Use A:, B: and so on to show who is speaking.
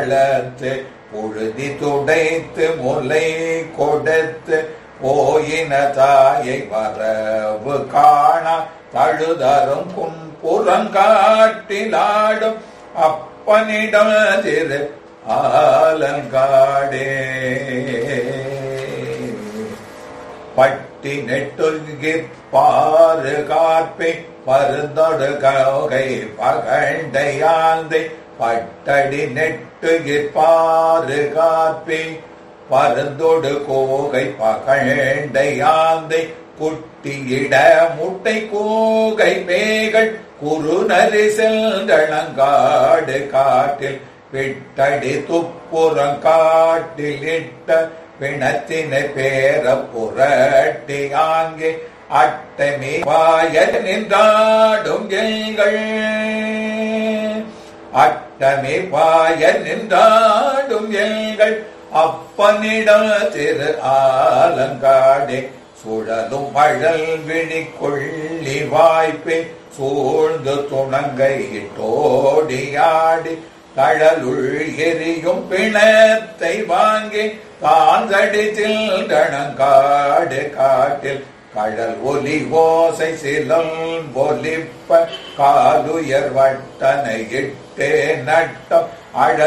A: வளர்த்து புழுதி துடைத்து முலை கொடுத்து போயின தாயை வரவு காணா தழுதரும் புறங்காட்டிலாடும் அப்பனிடம் திரு ஆலங்காடே பட்டி நெட்டுங்கி பாரு காப்பை பருந்தொடு கௌகை பகண்டையாந்தை பட்டடி நெட்டுகி பாரு காப்பை பருந்தொடு கோகை பகண்டையாந்தை குட்டியிட முட்டை கூகை மேகள் குறுநரி செல்தளங்காடு காட்டில் விட்டடி துப்புறம் காட்டில் இட்ட பிணத்தினை பேர புரட்டி ஆங்கே அட்டமே வாய நின்றாடும் எங்கள் அட்டமே பாய நின்றாடும் எங்கள் அப்பனிடம் திரு ஆலங்காடே சுழலும் மழல் விழி கொள்ளி வாய்ப்பை சூழ்ந்து துணங்கையிட்டோடியாடி தழலுள் எரியும் பிணத்தை வாங்கி தாந்தடித்தில் கணங்காடு காட்டில் கடல் ஒலி ஓசை சிலம் ஒலிப்ப காலுயர் வட்டனை இட்டே நட்டம் அழ